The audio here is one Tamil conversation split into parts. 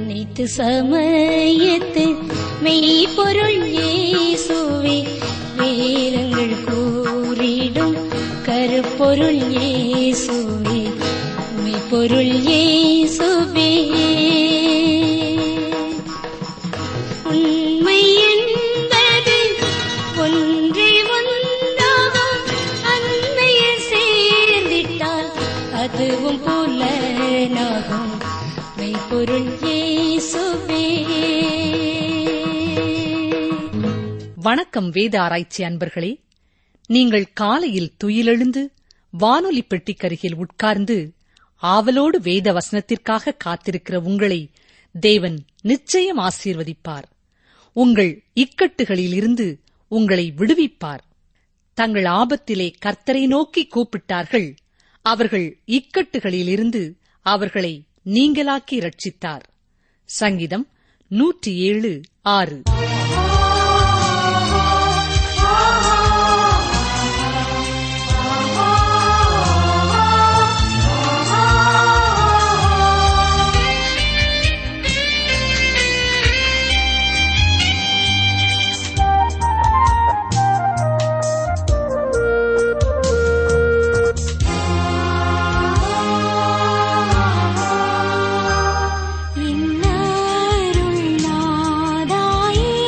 அனைத்து சமயத்து மெய்ப்பொருள் இயேசுவே வேதங்கள் கூறிடும் கருப்பொருள் இயேசுவே மெய்ப்பொருள் இயேசுவே உண்மை என்பது ஒன்றே ஒன்றாகும் அன்னையில் சேர்ந்திட்டால் அதுவும் புலனாகும் மெய்ப்பொருள் இயேசுவே வணக்கம் வேத ஆராய்ச்சி அன்பர்களே நீங்கள் காலையில் துயிலெழுந்து வானொலி பெட்டிக்கருகில் உட்கார்ந்து ஆவலோடு வேத வசனத்திற்காக காத்திருக்கிற உங்களை தேவன் நிச்சயம் ஆசீர்வதிப்பார் உங்கள் இக்கட்டுகளிலிருந்து உங்களை விடுவிப்பார் தங்கள் ஆபத்திலே கர்த்தரை நோக்கி கூப்பிட்டார்கள் அவர்கள் இக்கட்டுகளிலிருந்து அவர்களை நீங்களாக்கி ரட்சித்தார் சங்கீதம் நூற்றி ஏழு ஆறு இன்னருள் நாதாயே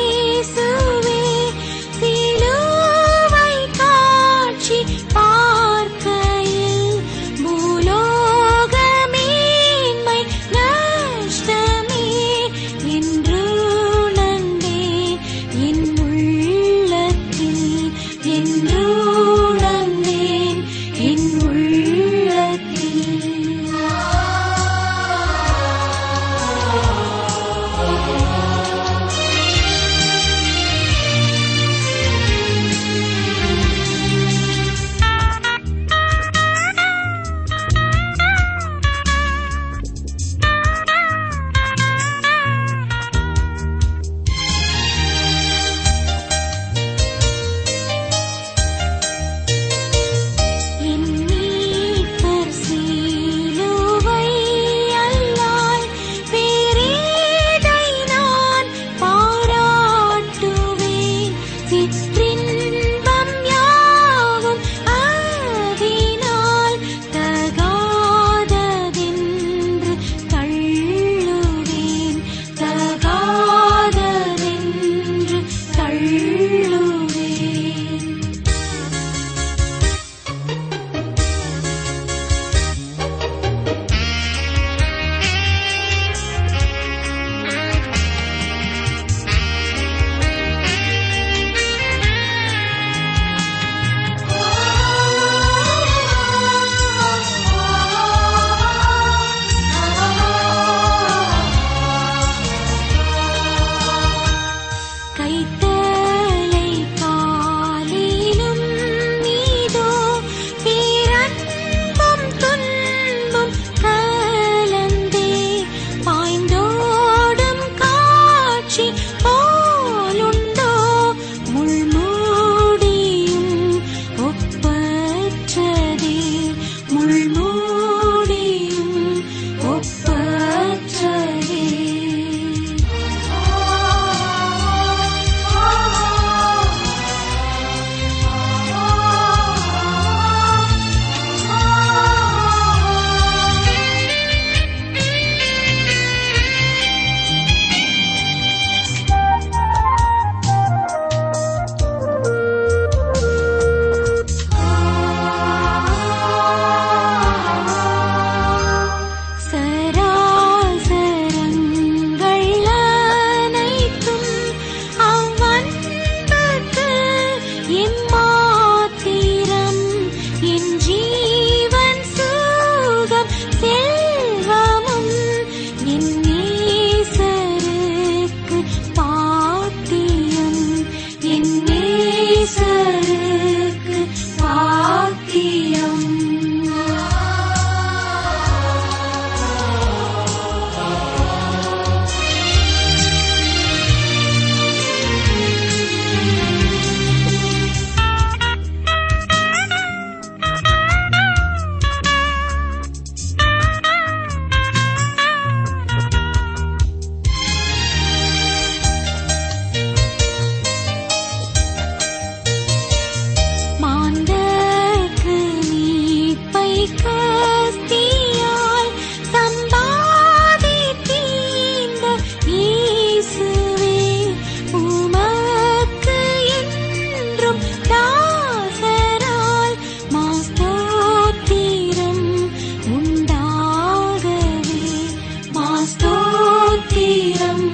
ஸ்தோத்திரம்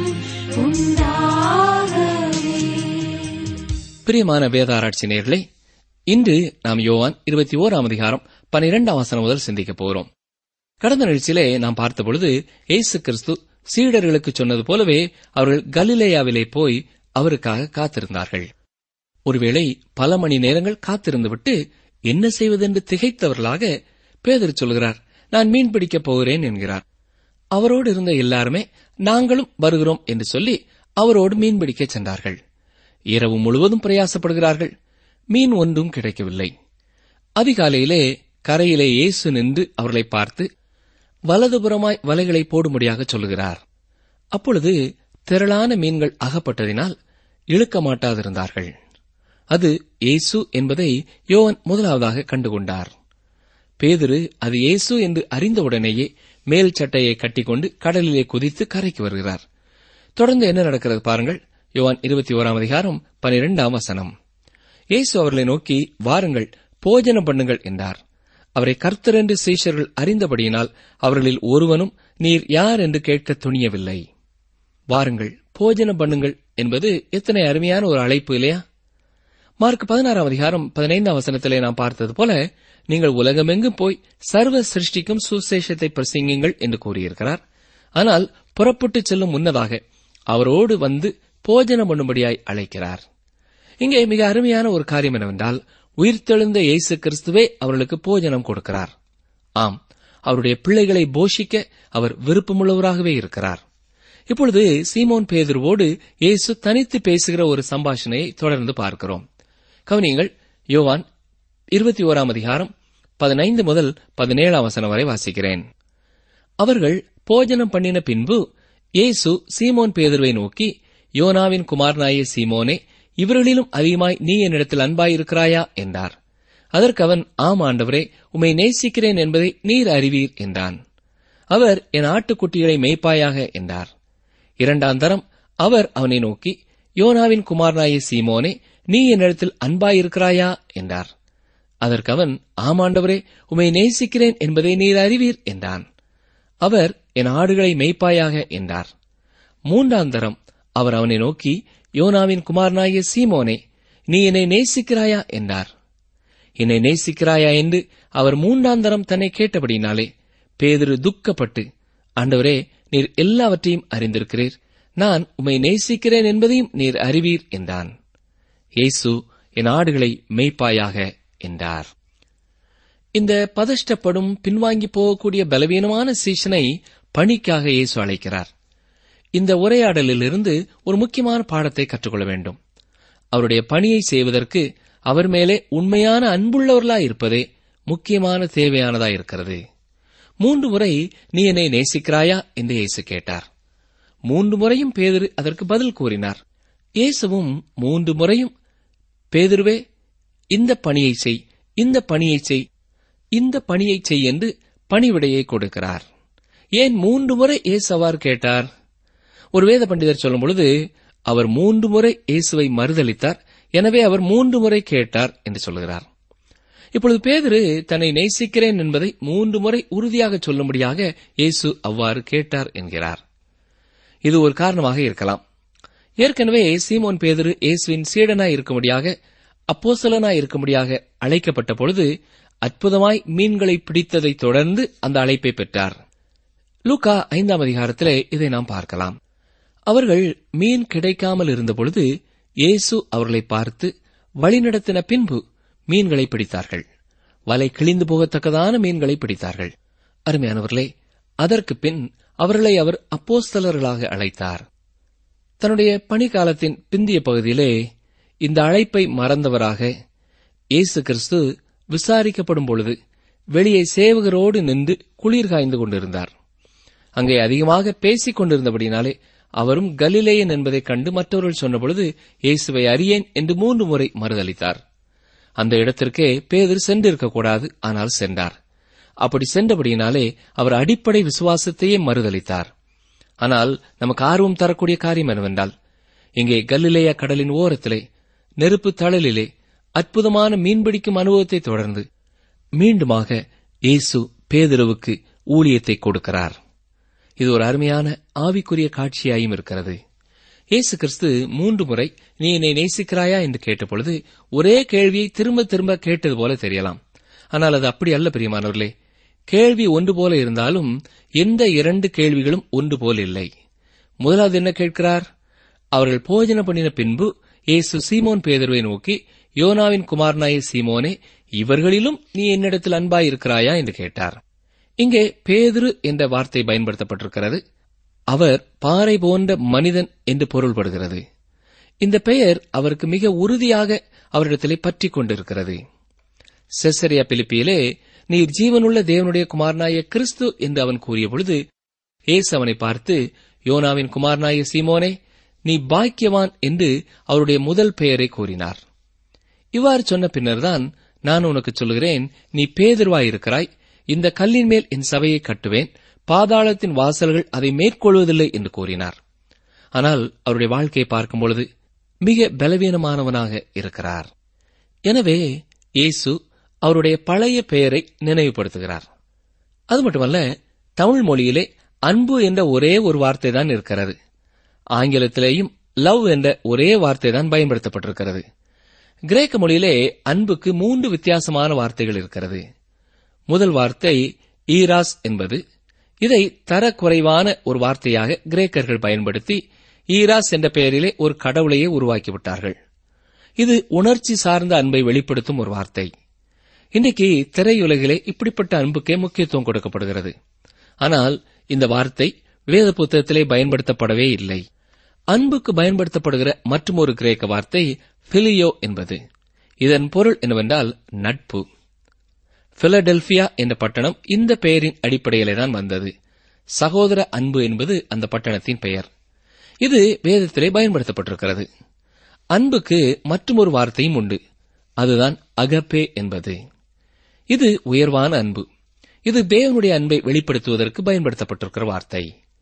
உண்டாகவே பிரியமான வேதாராய்ச்சி நேயர்களே இன்று நாம் யோவான் இருபத்தி ஓராம் அதிகாரம் பனிரெண்டாம் வசனம் முதல் சிந்திக்கப் போகிறோம் கடந்த நிகழ்ச்சியிலே நாம் பார்த்தபொழுது இயேசு கிறிஸ்து சீடர்களுக்கு சொன்னது போலவே அவர்கள் கலிலேயாவிலே போய் அவருக்காக காத்திருந்தார்கள் ஒருவேளை பல மணி நேரங்கள் காத்திருந்துவிட்டு என்ன செய்வதென்று திகைத்தவர்களாக பேதர் சொல்கிறார் நான் மீன் பிடிக்கப் போகிறேன் என்கிறார் அவரோடு இருந்த எல்லாருமே நாங்களும் வருகிறோம் என்று சொல்லி அவரோடு மீன் பிடிக்கச் சென்றார்கள் இரவு முழுவதும் பிரயாசப்படுகிறார்கள் மீன் ஒன்றும் கிடைக்கவில்லை அதிகாலையிலே கரையிலே இயேசு நின்று அவர்களை பார்த்து வலதுபுறமாய் வலைகளை போடும்படியாக சொல்லுகிறார் அப்பொழுது திரளான மீன்கள் அகப்பட்டதினால் இழுக்க மாட்டாதிருந்தார்கள் அது இயேசு என்பதை யோவன் முதலாவதாக கண்டுகொண்டார் பேதுரு அது இயேசு என்று அறிந்தவுடனேயே மேல் சட்டையை கட்டிக்கொண்டு கடலிலே குதித்து கரைக்கு வருகிறார் தொடர்ந்து என்ன நடக்கிறது பாருங்கள் யோவான் இருபத்தி ஓராம் அதிகாரம் பனிரெண்டாம் வசனம் இயேசு அவர்களை நோக்கி வாருங்கள் போஜனம் பண்ணுங்கள் என்றார் அவரை கர்த்தர் என்று சீஷர்கள் அறிந்தபடியினால் அவர்களில் ஒருவனும் நீர் யார் என்று கேட்க துணியவில்லை வாருங்கள் போஜனம் பண்ணுங்கள் என்பது எத்தனை அருமையான ஒரு அழைப்பு இல்லையா மார்க் பதினாறாம் அதிகாரம் பதினைந்தாம் வசனத்திலே நாம் பார்த்தது போல நீங்கள் உலகமெங்கும் போய் சர்வ சிருஷ்டிக்கும் சுசேஷத்தை பிரசங்கிங்கள் என்று கூறியிருக்கிறார் ஆனால் புறப்பட்டுச் செல்லும் முன்னதாக அவரோடு வந்து போஜனம் பண்ணும்படியாய் அழைக்கிறார் இங்கே மிக அருமையான ஒரு காரியம் என்னவென்றால் உயிர்த்தெழுந்த இயேசு கிறிஸ்துவே அவர்களுக்கு போஜனம் கொடுக்கிறார் ஆம் அவருடைய பிள்ளைகளை போஷிக்க அவர் விருப்பமுள்ளவராகவே இருக்கிறார் இப்பொழுது சீமோன் பேதுருவோடு இயேசு தனித்து பேசுகிற ஒரு சம்பாஷணையை தொடர்ந்து பார்க்கிறோம் கவனியங்கள் யோவான் இருபத்தி ஓராம் அதிகாரம் பதினைந்து முதல் பதினேழாம் வசனம் வரை வாசிக்கிறேன் அவர்கள் போஜனம் பண்ணின பின்பு இயேசு சீமோன் பேதுருவை நோக்கி யோனாவின் குமாரனாய சீமோனே இவர்களிலும் அதிகமாய் நீ என்னிடத்தில் அன்பாயிருக்கிறாயா என்றார் அதற்கு அவன் ஆம் ஆண்டவரே உம்மை நேசிக்கிறேன் என்பதை நீர் அறிவீர் என்றான் அவர் என் ஆட்டுக்குட்டிகளை மேய்ப்பாயாக என்றார் இரண்டாம் தரம் அவர் அவனை நோக்கி யோனாவின் குமாரனாய சீமோனே நீ என்னிடத்தில் அன்பாயிருக்கிறாயா என்றார் அதற்கு அவன் ஆமாண்டவரே உம்மை நேசிக்கிறேன் என்பதை நீர் அறிவீர் என்றான் அவர் என் ஆடுகளை மேய்ப்பாயாக என்றார் மூன்றாம் தரம் அவர் அவனை நோக்கி யோனாவின் குமாரனாகிய சீமோனே நீ என்னை நேசிக்கிறாயா என்றார் என்னை நேசிக்கிறாயா என்று அவர் மூன்றாம் தரம் தன்னை கேட்டபடினாலே பேதுரு துக்கப்பட்டு ஆண்டவரே நீர் எல்லாவற்றையும் அறிந்திருக்கிறீர் நான் உம்மை நேசிக்கிறேன் என்பதையும் நீர் அறிவீர் என்றான் இயேசு என் ஆடுகளை மேய்ப்பாயாக என்றார் இந்த பதஷ்டப்படும் பின்வாங்கி போகக்கூடிய பலவீனமான சீசனை பணிக்காக இயேசு அழைக்கிறார் இந்த உரையாடலிலிருந்து ஒரு முக்கியமான பாடத்தை கற்றுக்கொள்ள வேண்டும் அவருடைய பணியை செய்வதற்கு அவர் மேலே உண்மையான அன்புள்ளவர்களாய் இருப்பதே முக்கியமான தேவையானதாய் இருக்கிறது மூன்று முறை நீ என்னை நேசிக்கிறாயா என்று இயேசு கேட்டார் மூன்று முறையும் பேதுரு அதற்கு பதில் கூறினார் இயேசுவும் மூன்று முறையும் பேதுருவே இந்த பணியை செய் இந்த பணியை செய் இந்த பணியை செய் என்று பணிவிடையை கொடுக்கிறார் ஏன் மூன்று முறை இயேசு அவ்வாறு கேட்டார் ஒரு வேத பண்டிதர் சொல்லும் பொழுது அவர் மூன்று முறை இயேசுவை மறுதளித்தார் எனவே அவர் மூன்று முறை கேட்டார் என்று சொல்கிறார் இப்பொழுது பேதுரு தன்னை நேசிக்கிறேன் என்பதை மூன்று முறை உறுதியாக சொல்லும்படியாக இயேசு அவ்வாறு கேட்டார் என்கிறார் இது ஒரு காரணமாக இருக்கலாம் ஏற்கனவே சீமோன் பேதுரு இயேசுவின் சீடனாய் இருக்கும்படியாக அப்போசலனாய் இருக்கும்படியாக அழைக்கப்பட்ட பொழுது அற்புதமாய் மீன்களை பிடித்ததை தொடர்ந்து அந்த அழைப்பை பெற்றார் லூகா ஐந்தாம் அதிகாரத்திலே இதை நாம் பார்க்கலாம் அவர்கள் மீன் கிடைக்காமல் இருந்தபொழுது இயேசு அவர்களை பார்த்து வழிநடத்தின பின்பு மீன்களை பிடித்தார்கள் வலை கிழிந்து போகத்தக்கதான மீன்களை பிடித்தார்கள் அருமையானவர்களே அதற்கு பின் அவர்களை அவர் அப்போஸ்தலர்களாக அழைத்தார் தன்னுடைய பணிக்காலத்தின் பிந்திய பகுதியிலே இந்த அழைப்பை மறந்தவராக இயேசு கிறிஸ்து விசாரிக்கப்படும் பொழுது வெளியே சேவகரோடு நின்று குளிர் காய்ந்து கொண்டிருந்தார் அங்கே அதிகமாக பேசிக் கொண்டிருந்தபடினாலே அவரும் கலிலேயன் என்பதைக் கண்டு மற்றவர்கள் சொன்னபொழுது இயேசுவை அறியேன் என்று மூன்று முறை மறுதளித்தார் அந்த இடத்திற்கே பேதர் சென்றிருக்கக்கூடாது ஆனால் சென்றார் அப்படி சென்றபடியினாலே அவர் அடிப்படை விசுவாசத்தையே மறுதளித்தார் ஆனால் நமக்கு ஆர்வம் தரக்கூடிய காரியம் என்னவென்றால் இங்கே கல்லிலேயா கடலின் ஓரத்திலே நெருப்பு தழலிலே அற்புதமான மீன்பிடிக்கும் அனுபவத்தை தொடர்ந்து மீண்டுமாக இயேசு பேதுருவுக்கு ஊழியத்தை கொடுக்கிறார் இது ஒரு அருமையான ஆவிக்குரிய காட்சியாயும் இருக்கிறது இயேசு கிறிஸ்து மூன்று முறை நீ என்னை நேசிக்கிறாயா என்று கேட்டபொழுது ஒரே கேள்வியை திரும்ப திரும்ப கேட்டது போல தெரியலாம் ஆனால் அது அப்படி அல்ல பிரியமானவர்களே கேள்வி ஒன்று போல இருந்தாலும் எந்த இரண்டு கேள்விகளும் ஒன்று போல் இல்லை முதலாவது என்ன கேட்கிறார் அவர்கள் போஜன பண்ணின பின்பு இயேசு சீமோன் பேதருவை நோக்கி யோனாவின் குமாரனாய சீமோனே இவர்களிலும் நீ என்னிடத்தில் அன்பாயிருக்கிறாயா என்று கேட்டார் இங்கே பேதுரு என்ற வார்த்தை பயன்படுத்தப்பட்டிருக்கிறது அவர் பாறை போன்ற மனிதன் என்று பொருள்படுகிறது இந்த பெயர் அவருக்கு மிக உறுதியாக அவரிடத்திலே பற்றிக் கொண்டிருக்கிறது செசரியா பிலிப்பியிலே நீர் ஜீவனுள்ள தேவனுடைய குமாரனாய கிறிஸ்து என்று அவன் கூறிய பொழுது ஏசு அவனை பார்த்து யோனாவின் குமாரனாய சீமோனே நீ பாக்கியவான் என்று அவருடைய முதல் பெயரை கூறினார் இவ்வாறு சொன்ன பின்னர்தான் நான் உனக்கு சொல்கிறேன் நீ பேதர்வாயிருக்கிறாய் இந்த கல்லின் மேல் என் சபையை கட்டுவேன் பாதாளத்தின் வாசல்கள் அதை மேற்கொள்வதில்லை என்று கூறினார் ஆனால் அவருடைய வாழ்க்கையை பார்க்கும் பொழுது மிக பலவீனமானவனாக இருக்கிறார் எனவே இயேசு அவருடைய பழைய பெயரை நினைவுபடுத்துகிறார் அது மட்டுமல்ல தமிழ் மொழியிலே அன்பு என்ற ஒரே ஒரு வார்த்தை தான் இருக்கிறது ஆங்கிலத்திலேயும் லவ் என்ற ஒரே வார்த்தை தான் பயன்படுத்தப்பட்டிருக்கிறது கிரேக்க மொழியிலே அன்புக்கு மூன்று வித்தியாசமான வார்த்தைகள் இருக்கிறது முதல் வார்த்தை ஈராஸ் என்பது இதை தரக்குறைவான ஒரு வார்த்தையாக கிரேக்கர்கள் பயன்படுத்தி ஈராஸ் என்ற பெயரிலே ஒரு கடவுளையே உருவாக்கிவிட்டார்கள் இது உணர்ச்சி சார்ந்த அன்பை வெளிப்படுத்தும் ஒரு வார்த்தை இன்றைக்கு திரையுலகிலே இப்படிப்பட்ட அன்புக்கே முக்கியத்துவம் கொடுக்கப்படுகிறது ஆனால் இந்த வார்த்தை வேத புத்தகத்திலே பயன்படுத்தப்படவே இல்லை அன்புக்கு பயன்படுத்தப்படுகிற மற்றொரு கிரேக்க வார்த்தை பிலியோ என்பது இதன் பொருள் என்னவென்றால் நட்பு பிலடெல்பியா என்ற பட்டணம் இந்த பெயரின் அடிப்படையிலே தான் வந்தது சகோதர அன்பு என்பது அந்த பட்டணத்தின் பெயர் இது வேதத்திலே பயன்படுத்தப்பட்டிருக்கிறது அன்புக்கு மற்றொரு வார்த்தையும் உண்டு அதுதான் அகப்பே என்பது இது உயர்வான அன்பு இது தேவனுடைய அன்பை வெளிப்படுத்துவதற்கு பயன்படுத்தப்பட்டிருக்கிற வார்த்தை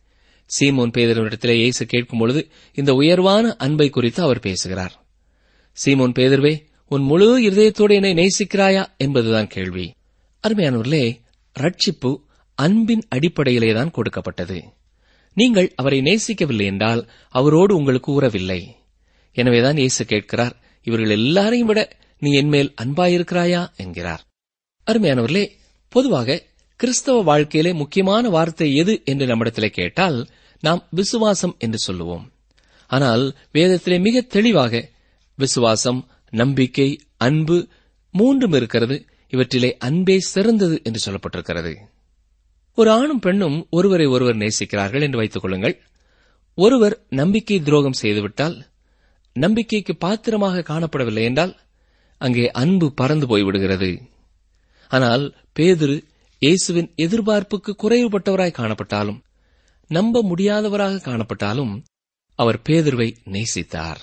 சீமோன் பேதரிடத்திலே இயேசு கேட்கும் பொழுது இந்த உயர்வான அன்பை குறித்து அவர் பேசுகிறார் சீமோன் பேதர்வே உன் முழு இருதயத்தோடு என்னை நேசிக்கிறாயா என்பதுதான் கேள்வி அருமையானவர்களே ரட்சிப்பு அன்பின் அடிப்படையிலே தான் கொடுக்கப்பட்டது நீங்கள் அவரை நேசிக்கவில்லை என்றால் அவரோடு உங்களுக்கு உறவில்லை எனவேதான் இயேசு கேட்கிறார் இவர்கள் எல்லாரையும் விட நீ என்மேல் அன்பாயிருக்கிறாயா என்கிறார் அருமையானவர்களே பொதுவாக கிறிஸ்தவ வாழ்க்கையிலே முக்கியமான வார்த்தை எது என்று நம்மிடத்திலே கேட்டால் நாம் விசுவாசம் என்று சொல்லுவோம் ஆனால் வேதத்திலே மிக தெளிவாக விசுவாசம் நம்பிக்கை அன்பு மூன்றும் இருக்கிறது இவற்றிலே அன்பே சிறந்தது என்று சொல்லப்பட்டிருக்கிறது ஒரு ஆணும் பெண்ணும் ஒருவரை ஒருவர் நேசிக்கிறார்கள் என்று வைத்துக் கொள்ளுங்கள் ஒருவர் நம்பிக்கை துரோகம் செய்துவிட்டால் நம்பிக்கைக்கு பாத்திரமாக காணப்படவில்லை என்றால் அங்கே அன்பு பறந்து போய்விடுகிறது ஆனால் பேதுரு இயேசுவின் எதிர்பார்ப்புக்கு குறைவுபட்டவராய் காணப்பட்டாலும் நம்ப முடியாதவராக காணப்பட்டாலும் அவர் பேதுருவை நேசித்தார்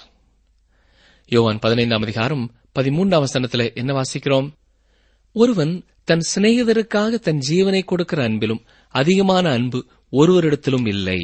யோவான் பதினைந்தாம் அதிகாரம் பதிமூன்றாம் வசனத்திலே என்ன வாசிக்கிறோம் ஒருவன் தன் சிநேகிதருக்காக தன் ஜீவனை கொடுக்கிற அன்பிலும் அதிகமான அன்பு ஒருவரிடத்திலும் இல்லை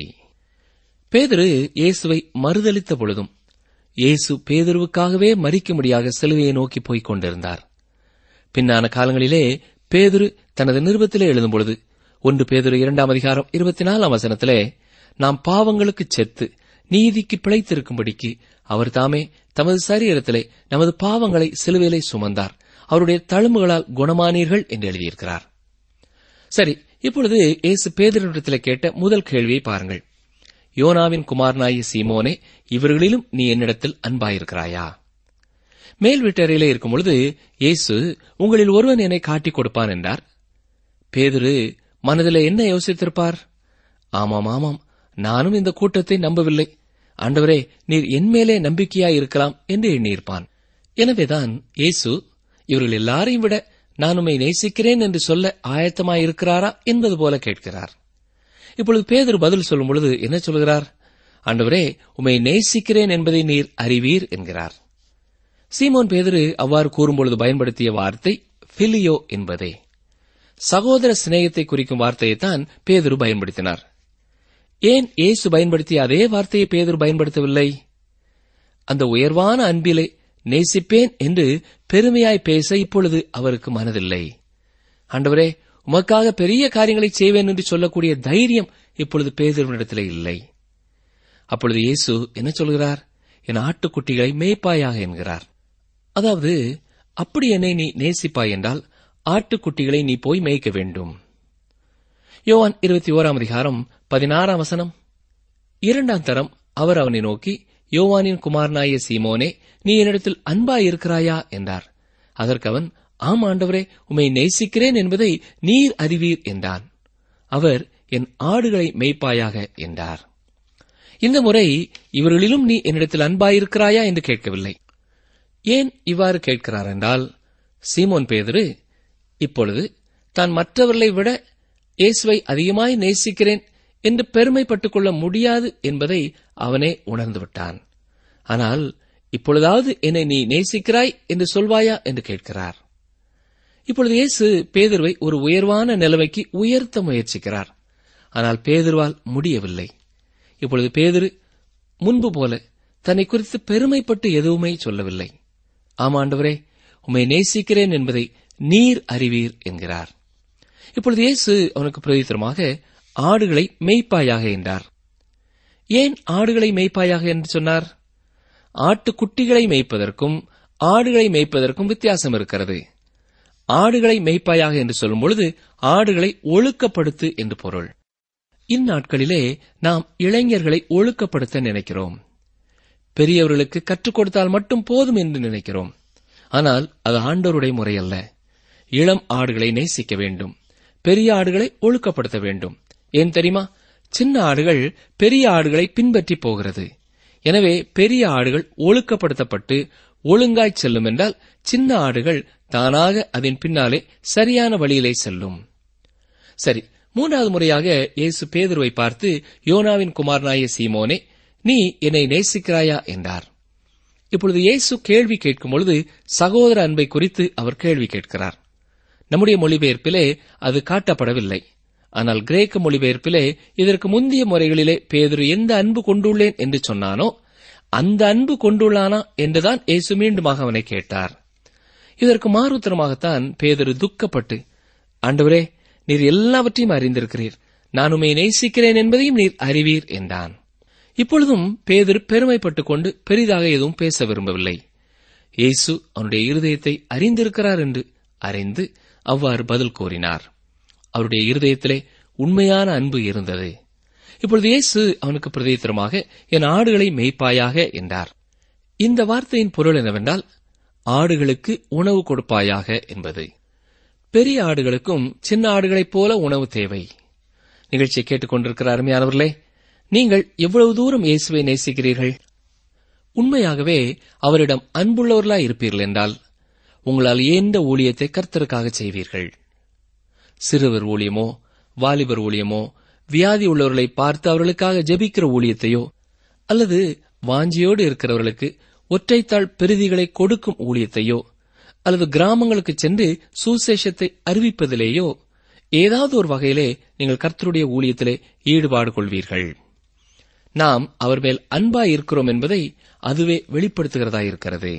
பேதுரு இயேசுவை மறுதளித்த பொழுதும் இயேசு பேதுருவுக்காகவே மறிக்கும்படியாக சிலுவையை நோக்கி போய்க் கொண்டிருந்தார் பின்னான காலங்களிலே பேதுரு தனது நிருபத்திலே எழுதும் பொழுது ஒன்று பேதுரு இரண்டாம் அதிகாரம் இருபத்தி நாலாம் வசனத்திலே நாம் பாவங்களுக்கு செத்து நீதிக்கு பிழைத்திருக்கும்படிக்கு அவர் தாமே தமது சரீரத்திலே நமது பாவங்களை சிலுவையிலே சுமந்தார் அவருடைய தழும்புகளால் குணமானீர்கள் என்று எழுதியிருக்கிறார் சரி இப்பொழுது இயேசு பேதரிடத்திலே கேட்ட முதல் கேள்வியை பாருங்கள் யோனாவின் குமாரனாய சீமோனே இவர்களிலும் நீ என்னிடத்தில் அன்பாயிருக்கிறாயா மேல் வீட்டறையிலே இருக்கும் பொழுது இயேசு உங்களில் ஒருவன் என்னை காட்டிக் கொடுப்பான் என்றார் பேதுரு மனதிலே என்ன யோசித்திருப்பார் ஆமாம் ஆமாம் நானும் இந்த கூட்டத்தை நம்பவில்லை ஆண்டவரே நீர் என்மேலே நம்பிக்கையாய் இருக்கலாம் என்று எண்ணியிருப்பான் எனவேதான் இயேசு இவர்கள் எல்லாரையும் விட நான் உம்மை நேசிக்கிறேன் என்று சொல்ல ஆயத்தமாயிருக்கிறாரா என்பது போல கேட்கிறார் இப்பொழுது பேதர் பதில் சொல்லும் பொழுது என்ன சொல்கிறார் ஆண்டவரே உம்மை நேசிக்கிறேன் என்பதை நீர் அறிவீர் என்கிறார் சீமோன் பேதரு அவ்வாறு கூறும்பொழுது பயன்படுத்திய வார்த்தை பிலியோ என்பதே சகோதர சிநேகத்தை குறிக்கும் வார்த்தையைத்தான் பேதுரு பயன்படுத்தினார் ஏன் இயேசு பயன்படுத்திய அதே வார்த்தையை பேதுரு பயன்படுத்தவில்லை அந்த உயர்வான அன்பிலே நேசிப்பேன் என்று பெருமையாய் பேச இப்பொழுது அவருக்கு மனதில்லை ஆண்டவரே உமக்காக பெரிய காரியங்களை செய்வேன் என்று சொல்லக்கூடிய தைரியம் இப்பொழுது பேதுருவனிடத்திலே இல்லை அப்பொழுது இயேசு என்ன சொல்கிறார் என் ஆட்டுக்குட்டிகளை மேய்ப்பாயாக என்கிறார் அதாவது அப்படி என்னை நீ நேசிப்பாய் என்றால் ஆட்டுக்குட்டிகளை நீ போய் மேய்க்க வேண்டும் யோவான் இருபத்தி ஓராம் அதிகாரம் பதினாறாம் வசனம் இரண்டாம் தரம் அவர் அவனை நோக்கி யோவானின் குமாரனாய சீமோனே நீ என்னிடத்தில் அன்பாய் இருக்கிறாயா என்றார் அதற்கு அவன் ஆம் ஆண்டவரே உம்மை நேசிக்கிறேன் என்பதை நீர் அறிவீர் என்றான் அவர் என் ஆடுகளை மேய்ப்பாயாக என்றார் இந்த முறை இவர்களிலும் நீ என்னிடத்தில் அன்பாயிருக்கிறாயா என்று கேட்கவில்லை ஏன் இவ்வாறு கேட்கிறார் என்றால் சீமோன் பேதுரு இப்பொழுது தான் மற்றவர்களை விட இயேசுவை அதிகமாய் நேசிக்கிறேன் என்று பெருமைப்பட்டுக் கொள்ள முடியாது என்பதை அவனே உணர்ந்துவிட்டான் ஆனால் இப்பொழுதாவது என்னை நீ நேசிக்கிறாய் என்று சொல்வாயா என்று கேட்கிறார் இப்பொழுது இயேசு பேதுருவை ஒரு உயர்வான நிலைமைக்கு உயர்த்த முயற்சிக்கிறார் ஆனால் பேதுருவால் முடியவில்லை இப்பொழுது பேதுரு முன்பு போல தன்னை குறித்து பெருமைப்பட்டு எதுவுமே சொல்லவில்லை ஆமாண்டவரே உம்மை நேசிக்கிறேன் என்பதை நீர் அறிவீர் என்கிறார் இப்பொழுது இயேசு அவனுக்கு பிரதித்திரமாக ஆடுகளை மேய்ப்பாயாக என்றார் ஏன் ஆடுகளை மேய்ப்பாயாக என்று சொன்னார் ஆட்டுக்குட்டிகளை மேய்ப்பதற்கும் ஆடுகளை மேய்ப்பதற்கும் வித்தியாசம் இருக்கிறது ஆடுகளை மேய்ப்பாயாக என்று சொல்லும் பொழுது ஆடுகளை ஒழுக்கப்படுத்து என்று பொருள் இந்நாட்களிலே நாம் இளைஞர்களை ஒழுக்கப்படுத்த நினைக்கிறோம் பெரியவர்களுக்கு கற்றுக் கொடுத்தால் மட்டும் போதும் என்று நினைக்கிறோம் ஆனால் அது ஆண்டோருடைய முறையல்ல இளம் ஆடுகளை நேசிக்க வேண்டும் பெரிய ஆடுகளை ஒழுக்கப்படுத்த வேண்டும் ஏன் தெரியுமா சின்ன ஆடுகள் பெரிய ஆடுகளை பின்பற்றி போகிறது எனவே பெரிய ஆடுகள் ஒழுக்கப்படுத்தப்பட்டு ஒழுங்காய் செல்லும் என்றால் சின்ன ஆடுகள் தானாக அதன் பின்னாலே சரியான வழியிலே செல்லும் சரி மூன்றாவது முறையாக இயேசு பேதுருவை பார்த்து யோனாவின் குமாரனாய சீமோனே நீ என்னை நேசிக்கிறாயா என்றார் இப்பொழுது இயேசு கேள்வி கேட்கும் பொழுது சகோதர அன்பை குறித்து அவர் கேள்வி கேட்கிறார் நம்முடைய மொழிபெயர்ப்பிலே அது காட்டப்படவில்லை ஆனால் கிரேக்க மொழிபெயர்ப்பிலே இதற்கு முந்தைய முறைகளிலே பேதுரு எந்த அன்பு கொண்டுள்ளேன் என்று சொன்னானோ அந்த அன்பு கொண்டுள்ளானா என்றுதான் இயேசு மீண்டுமாக அவனை கேட்டார் இதற்கு மாறுத்தரமாகத்தான் பேதுரு துக்கப்பட்டு ஆண்டவரே நீர் எல்லாவற்றையும் அறிந்திருக்கிறீர் நான் உம்மை நேசிக்கிறேன் என்பதையும் நீர் அறிவீர் என்றான் இப்பொழுதும் பேதுரு பெருமைப்பட்டுக் கொண்டு பெரிதாக எதுவும் பேச விரும்பவில்லை இயேசு அவனுடைய இருதயத்தை அறிந்திருக்கிறார் என்று அறிந்து அவ்வாறு பதில் கூறினார் அவருடைய இருதயத்திலே உண்மையான அன்பு இருந்தது இப்பொழுது இயேசு அவனுக்கு பிரதித்திரமாக என் ஆடுகளை மேய்ப்பாயாக என்றார் இந்த வார்த்தையின் பொருள் என்னவென்றால் ஆடுகளுக்கு உணவு கொடுப்பாயாக என்பது பெரிய ஆடுகளுக்கும் சின்ன ஆடுகளைப் போல உணவு தேவை நிகழ்ச்சியை கேட்டுக்கொண்டிருக்கிற அருமையானவர்களே நீங்கள் எவ்வளவு தூரம் இயேசுவை நேசிக்கிறீர்கள் உண்மையாகவே அவரிடம் அன்புள்ளவர்களாய் இருப்பீர்கள் என்றால் உங்களால் எந்த ஊழியத்தை கர்த்தருக்காக செய்வீர்கள் சிறுவர் ஊழியமோ வாலிபர் ஊழியமோ வியாதி உள்ளவர்களை பார்த்து அவர்களுக்காக ஜெபிக்கிற ஊழியத்தையோ அல்லது வாஞ்சியோடு இருக்கிறவர்களுக்கு ஒற்றைத்தாள் பெருதிகளை கொடுக்கும் ஊழியத்தையோ அல்லது கிராமங்களுக்கு சென்று சுசேஷத்தை அறிவிப்பதிலேயோ ஏதாவது ஒரு வகையிலே நீங்கள் கர்த்தருடைய ஊழியத்திலே ஈடுபாடு கொள்வீர்கள் நாம் அவர் மேல் அன்பாய் இருக்கிறோம் என்பதை அதுவே வெளிப்படுத்துகிறதா இருக்கிறது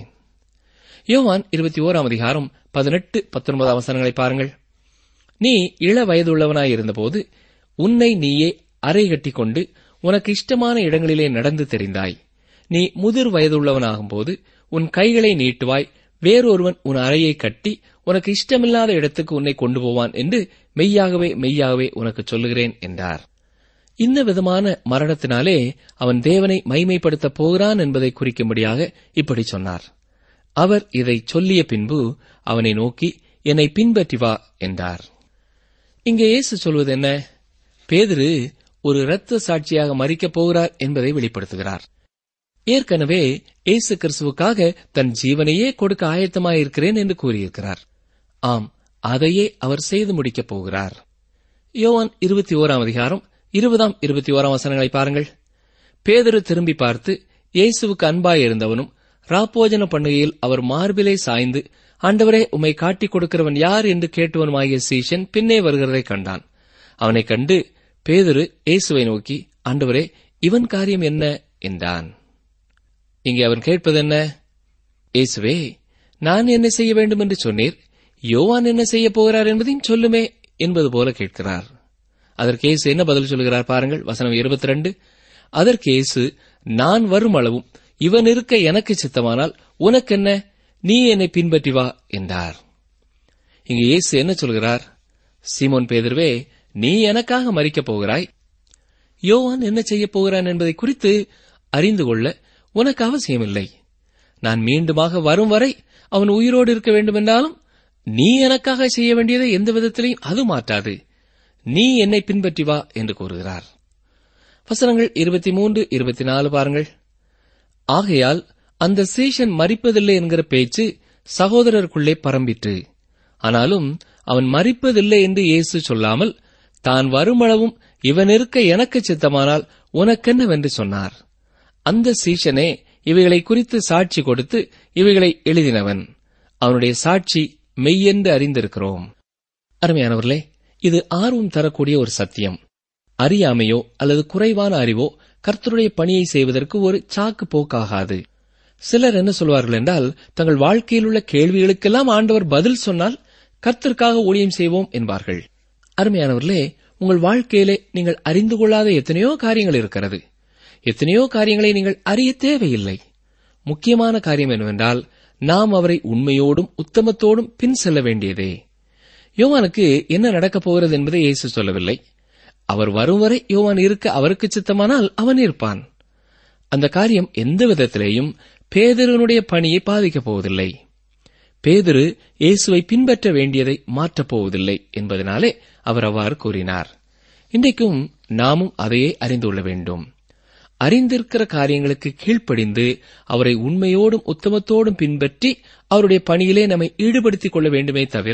யோவான் இருபத்தி ஓராம் அதிகாரம் பதினெட்டு பத்தொன்பதாம் வசனங்களை பாருங்கள் நீ இள வயதுள்ளவனாய் இருந்தபோது உன்னை நீயே அறை கட்டிக் கொண்டு உனக்கு இஷ்டமான இடங்களிலே நடந்து தெரிந்தாய் நீ முதிர் வயதுள்ளவனாகும்போது உன் கைகளை நீட்டுவாய் வேறொருவன் உன் அறையை கட்டி உனக்கு இஷ்டமில்லாத இடத்துக்கு உன்னை கொண்டு போவான் என்று மெய்யாகவே மெய்யாகவே உனக்கு சொல்லுகிறேன் என்றார் இந்த விதமான மரணத்தினாலே அவன் தேவனை மைமைப்படுத்தப் போகிறான் என்பதை குறிக்கும்படியாக இப்படி சொன்னார் அவர் இதை சொல்லிய பின்பு அவனை நோக்கி என்னை பின்பற்றி வா என்றார் இங்கே இயேசு சொல்வது என்ன பேதுரு ஒரு இரத்த சாட்சியாக மறிக்கப் போகிறார் என்பதை வெளிப்படுத்துகிறார் ஏற்கனவே இயேசு கிறிஸ்துவுக்காக தன் ஜீவனையே கொடுக்க ஆயத்தமாயிருக்கிறேன் என்று கூறியிருக்கிறார் ஆம் அதையே அவர் செய்து முடிக்கப் போகிறார் யோவான் இருபத்தி ஓராம் அதிகாரம் இருபதாம் இருபத்தி ஓராம் வசனங்களை பாருங்கள் பேதுரு திரும்பி பார்த்து இயேசுவுக்கு அன்பாயிருந்தவனும் ராப்போஜன பண்டிகையில் அவர் மார்பிலே சாய்ந்து ஆண்டவரே உம்மை காட்டிக் கொடுக்கிறவன் யார் என்று கேட்டவனுமாகிய சீஷன் பின்னே வருகிறதை கண்டான் அவனைக் கண்டு பேதுரு இயேசுவை நோக்கி ஆண்டவரே இவன் காரியம் என்ன என்றான் இங்கே அவன் கேட்பது என்ன இயேசுவே நான் என்ன செய்ய வேண்டும் என்று சொன்னீர் யோவான் என்ன செய்ய போகிறார் என்பதையும் சொல்லுமே என்பது போல கேட்கிறார் அதற்கு இயேசு என்ன பதில் சொல்கிறார் பாருங்கள் வசனம் 22 அதற்கு இயேசு நான் வரும் அளவும் இவன் இருக்க எனக்கு சித்தமானால் உனக்கென்ன நீ என்னை பின்பற்றி வா என்றார் இங்கு இயேசு என்ன சொல்கிறார் சீமோன் பேதுருவே நீ எனக்காக மறிக்கப் போகிறாய் யோவான் என்ன செய்யப் போகிறான் என்பதை குறித்து அறிந்து கொள்ள உனக்கு அவசியமில்லை நான் மீண்டுமாக வரும் வரை அவன் உயிரோடு இருக்க வேண்டுமென்றாலும் நீ எனக்காக செய்ய வேண்டியதை எந்த விதத்திலையும் அது மாற்றாது நீ என்னை பின்பற்றி வா என்று கூறுகிறார் வசனங்கள் இருபத்தி மூன்று இருபத்தி நாலு பாருங்கள் ஆகையால் அந்த சீஷன் மறிப்பதில்லை என்கிற பேச்சு சகோதரருக்குள்ளே பரம்பிற்று ஆனாலும் அவன் மறிப்பதில்லை என்று இயேசு சொல்லாமல் தான் வருமளவும் இவன் இருக்க எனக்கு சித்தமானால் உனக்கென்னவென்று சொன்னார் அந்த சீஷனே இவைகளை குறித்து சாட்சி கொடுத்து இவைகளை எழுதினவன் அவனுடைய சாட்சி மெய்யென்று அறிந்திருக்கிறோம் அருமையானவர்களே இது ஆர்வம் தரக்கூடிய ஒரு சத்தியம் அறியாமையோ அல்லது குறைவான அறிவோ கர்த்தருடைய பணியை செய்வதற்கு ஒரு சாக்கு போக்காகாது சிலர் என்ன சொல்வார்கள் என்றால் தங்கள் வாழ்க்கையில் உள்ள கேள்விகளுக்கெல்லாம் ஆண்டவர் பதில் சொன்னால் கர்த்தருக்காக ஊழியம் செய்வோம் என்பார்கள் அருமையானவர்களே உங்கள் வாழ்க்கையிலே நீங்கள் அறிந்து கொள்ளாத எத்தனையோ காரியங்கள் இருக்கிறது எத்தனையோ காரியங்களை நீங்கள் அறிய தேவையில்லை முக்கியமான காரியம் என்னவென்றால் நாம் அவரை உண்மையோடும் உத்தமத்தோடும் பின் செல்ல வேண்டியதே யோவானுக்கு என்ன நடக்கப் போகிறது என்பதை இயேசு சொல்லவில்லை அவர் வரும் வரை யோவான் இருக்க அவருக்கு சித்தமானால் அவன் இருப்பான் அந்த காரியம் எந்த விதத்திலேயும் பேதருனுடைய பணியை பாதிக்கப் போவதில்லை பேதுரு இயேசுவை பின்பற்ற வேண்டியதை மாற்றப் போவதில்லை என்பதனாலே அவர் அவ்வாறு கூறினார் இன்றைக்கும் நாமும் அதையே அறிந்து கொள்ள வேண்டும் அறிந்திருக்கிற காரியங்களுக்கு கீழ்ப்படிந்து அவரை உண்மையோடும் உத்தமத்தோடும் பின்பற்றி அவருடைய பணியிலே நம்மை ஈடுபடுத்திக் கொள்ள வேண்டுமே தவிர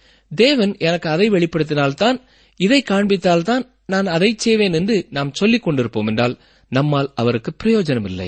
தேவன் எனக்கு அதை வெளிப்படுத்தினால்தான் இதை காண்பித்தால்தான் நான் அதை செய்வேன் என்று நாம் சொல்லிக் கொண்டிருப்போம் என்றால் நம்மால் அவருக்கு பிரயோஜனமில்லை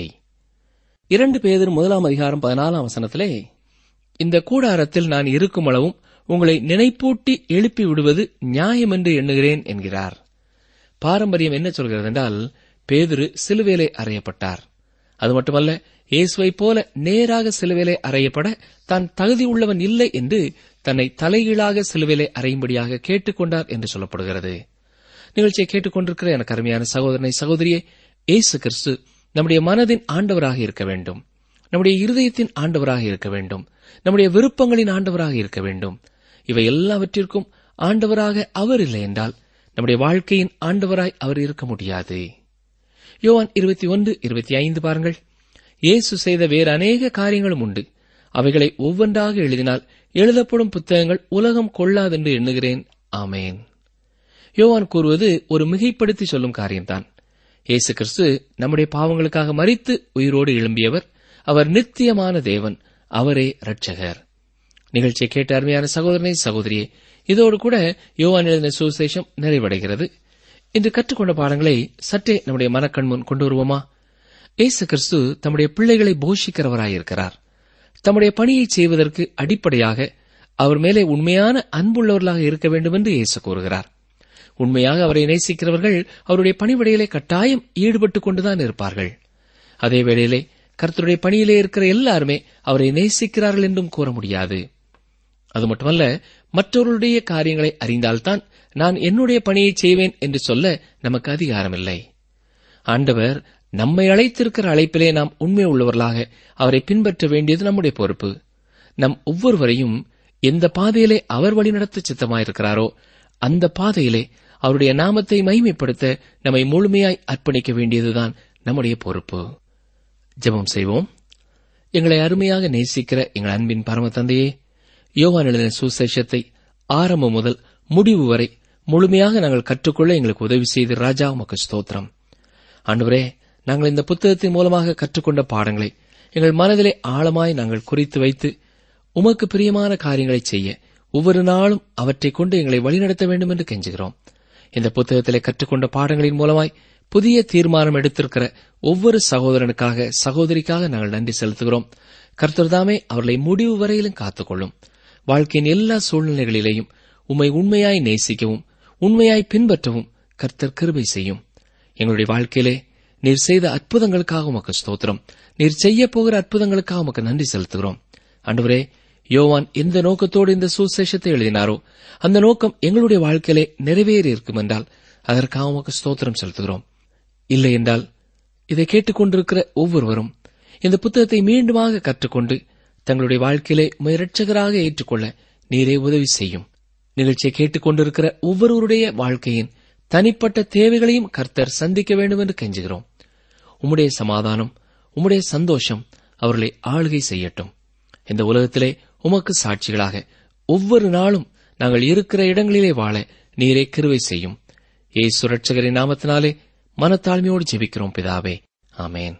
இரண்டு பேதர் முதலாம் அதிகாரம் பதினாலாம் வசனத்திலே இந்த கூடாரத்தில் நான் இருக்கும் அளவும் உங்களை நினைப்பூட்டி எழுப்பி விடுவது நியாயம் என்று எண்ணுகிறேன் என்கிறார் பாரம்பரியம் என்ன சொல்கிறது என்றால் பேதுரு சிலுவேலை அறையப்பட்டார் அது மட்டுமல்ல இயேசுவைப் போல நேராக சிலுவேலை அறையப்பட தான் தகுதி உள்ளவன் இல்லை என்று தன்னை தலைகீழாக சிலுவேலை அறையும்படியாக கேட்டுக்கொண்டார் என்று சொல்லப்படுகிறது நிகழ்ச்சியை கேட்டுக்கொண்டிருக்கிற எனக்கு அருமையான சகோதரனை சகோதரியே இயேசு கிறிஸ்து நம்முடைய மனதின் ஆண்டவராக இருக்க வேண்டும் நம்முடைய இருதயத்தின் ஆண்டவராக இருக்க வேண்டும் நம்முடைய விருப்பங்களின் ஆண்டவராக இருக்க வேண்டும் இவை எல்லாவற்றிற்கும் ஆண்டவராக அவர் இல்லை என்றால் நம்முடைய வாழ்க்கையின் ஆண்டவராய் அவர் இருக்க முடியாது யோவான் இருபத்தி ஒன்று இருபத்தி ஐந்து பாருங்கள் இயேசு செய்த வேறு அநேக காரியங்களும் உண்டு அவைகளை ஒவ்வொன்றாக எழுதினால் எழுதப்படும் புத்தகங்கள் உலகம் கொள்ளாதென்று எண்ணுகிறேன் ஆமேன் யோவான் கூறுவது ஒரு மிகைப்படுத்தி சொல்லும் காரியம்தான் இயேசு கிறிஸ்து நம்முடைய பாவங்களுக்காக மறித்து உயிரோடு எழும்பியவர் அவர் நித்தியமான தேவன் அவரே இரட்சகர் நிகழ்ச்சியை கேட்ட அருமையான சகோதரனை சகோதரியே இதோடு கூட யோவான் எழுதின சுவிசேஷம் நிறைவடைகிறது இன்று கற்றுக்கொண்ட பாடங்களை சற்றே நம்முடைய மனக்கண் முன் கொண்டு வருவோமா இயேசு கிறிஸ்து தம்முடைய பிள்ளைகளை போஷிக்கிறவராயிருக்கிறார் தம்முடைய பணியை செய்வதற்கு அடிப்படையாக அவர் மேலே உண்மையான அன்புள்ளவர்களாக இருக்க வேண்டும் என்று இயேசு கூறுகிறார் உண்மையாக அவரை நேசிக்கிறவர்கள் அவருடைய பணிவிடையிலே கட்டாயம் ஈடுபட்டுக் கொண்டுதான் இருப்பார்கள் அதே வேளையிலே கர்த்தருடைய பணியிலே இருக்கிற எல்லாருமே அவரை நேசிக்கிறார்கள் என்றும் கூற முடியாது அது மட்டுமல்ல மற்றவர்களுடைய காரியங்களை அறிந்தால்தான் நான் என்னுடைய பணியை செய்வேன் என்று சொல்ல நமக்கு அதிகாரமில்லை ஆண்டவர் நம்மை அழைத்திருக்கிற அழைப்பிலே நாம் உண்மை உள்ளவர்களாக அவரை பின்பற்ற வேண்டியது நம்முடைய பொறுப்பு நம் ஒவ்வொருவரையும் எந்த பாதையிலே அவர் வழிநடத்த சித்தமாயிருக்கிறாரோ அந்த பாதையிலே அவருடைய நாமத்தை மகிமைப்படுத்த நம்மை முழுமையாய் அர்ப்பணிக்க வேண்டியதுதான் நம்முடைய பொறுப்பு ஜெபம் செய்வோம் எங்களை அருமையாக நேசிக்கிற எங்கள் அன்பின் பரம தந்தையே யோவான் எழுதின சுசேஷத்தை ஆரம்பம் முதல் முடிவு வரை முழுமையாக நாங்கள் கற்றுக்கொள்ள எங்களுக்கு உதவி செய்து ராஜா உமக்கு ஸ்தோத்திரம் ஆண்டவரே நாங்கள் இந்த புத்தகத்தின் மூலமாக கற்றுக்கொண்ட பாடங்களை எங்கள் மனதிலே ஆழமாய் நாங்கள் குறித்து வைத்து உமக்கு பிரியமான காரியங்களை செய்ய ஒவ்வொரு நாளும் அவற்றை கொண்டு எங்களை வழிநடத்த வேண்டும் என்று கெஞ்சுகிறோம் இந்த புத்தகத்திலே கற்றுக்கொண்ட பாடங்களின் மூலமாய் புதிய தீர்மானம் எடுத்திருக்கிற ஒவ்வொரு சகோதரனுக்காக சகோதரிக்காக நாங்கள் நன்றி செலுத்துகிறோம் கர்த்தர்தாமே அவர்களை முடிவு வரையிலும் காத்துக்கொள்ளும் வாழ்க்கையின் எல்லா சூழ்நிலைகளிலேயும் உம்மை உண்மையாய் நேசிக்கவும் உண்மையாய் பின்பற்றவும் கர்த்தர் கிருபை செய்யும் எங்களுடைய வாழ்க்கையிலே நீர் செய்த அற்புதங்களுக்காக உமக்கு ஸ்தோத்திரம் நீர் செய்ய போகிற அற்புதங்களுக்காக உமக்கு நன்றி செலுத்துகிறோம் ஆண்டவரே யோவான் எந்த நோக்கத்தோடு இந்த சுசேஷத்தை எழுதினாரோ அந்த நோக்கம் எங்களுடைய வாழ்க்கையிலே நிறைவேறி இருக்கும் என்றால் அதற்காக உமக்கு ஸ்தோத்திரம் செலுத்துகிறோம் இல்லை என்றால் இதை கேட்டுக்கொண்டிருக்கிற ஒவ்வொருவரும் இந்த புத்தகத்தை மீண்டுமாக கற்றுக்கொண்டு தங்களுடைய வாழ்க்கையிலே முயற்சகராக ஏற்றுக்கொள்ள நீரே உதவி செய்யும் நிகழ்ச்சியை கேட்டுக்கொண்டிருக்கிற ஒவ்வொருவருடைய வாழ்க்கையின் தனிப்பட்ட தேவைகளையும் கர்த்தர் சந்திக்க வேண்டும் என்று கெஞ்சுகிறோம் உம்முடைய சமாதானம் உம்முடைய சந்தோஷம் அவர்களை ஆளுகை செய்யட்டும் இந்த உலகத்திலே உமக்கு சாட்சிகளாக ஒவ்வொரு நாளும் நாங்கள் இருக்கிற இடங்களிலே வாழ நீரே கிருவை செய்யும் ஏசு ரட்சகரின் நாமத்தினாலே மனத்தாழ்மையோடு ஜெபிக்கிறோம் பிதாவே ஆமேன்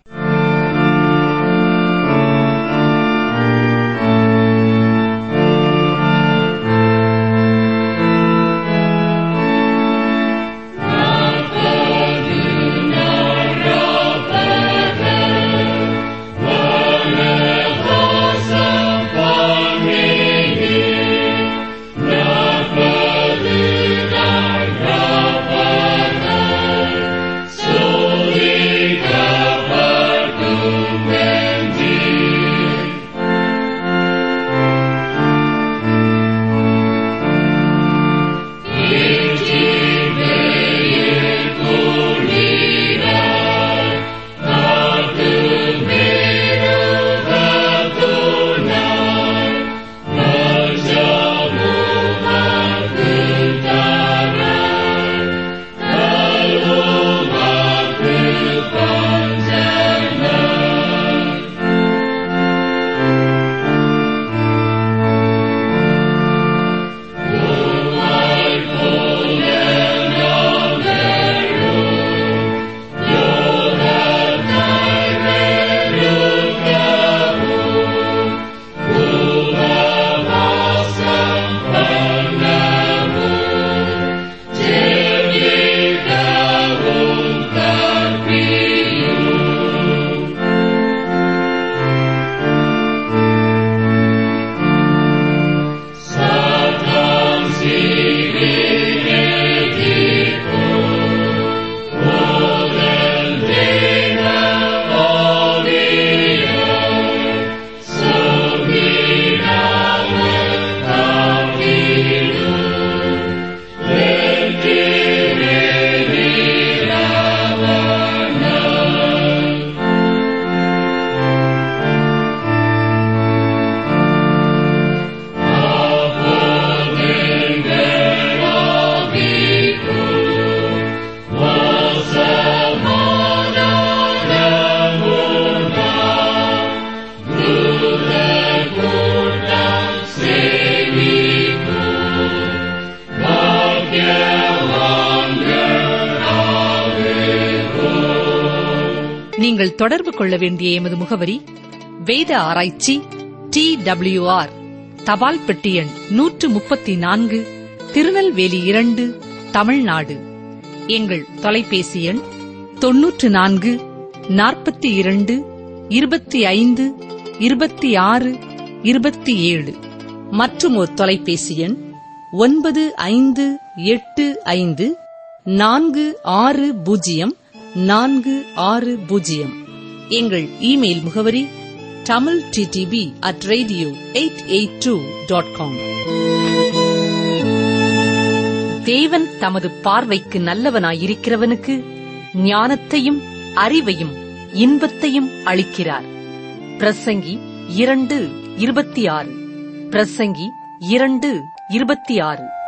நீங்கள் தொடர்பு கொள்ள வேண்டிய எமது முகவரி வேத ஆராய்ச்சி டி ஆர் தபால் பெட்டி எண் நூற்று முப்பத்தி நான்கு திருநெல்வேலி இரண்டு தமிழ்நாடு எங்கள் தொலைபேசி எண் தொன்னூற்று நான்கு நாற்பத்தி இரண்டு இருபத்தி ஐந்து இருபத்தி ஆறு இருபத்தி ஏழு மற்றும் ஒரு தொலைபேசி எண் ஒன்பது ஐந்து எட்டு ஐந்து நான்கு ஆறு பூஜ்ஜியம் நான்கு ஆறு பூஜ்ஜியம் எங்கள் இமெயில் முகவரி Tamil DTP at radio eight eight two dot com தேவன் தமது பார்வைக்கு நல்லவனாயிருக்கிறவனுக்கு ஞானத்தையும் அறிவையும் இன்பத்தையும் அளிக்கிறார் பிரசங்கி இரண்டு இருபத்தி ஆறு பிரசங்கி இரண்டு இருபத்தி ஆறு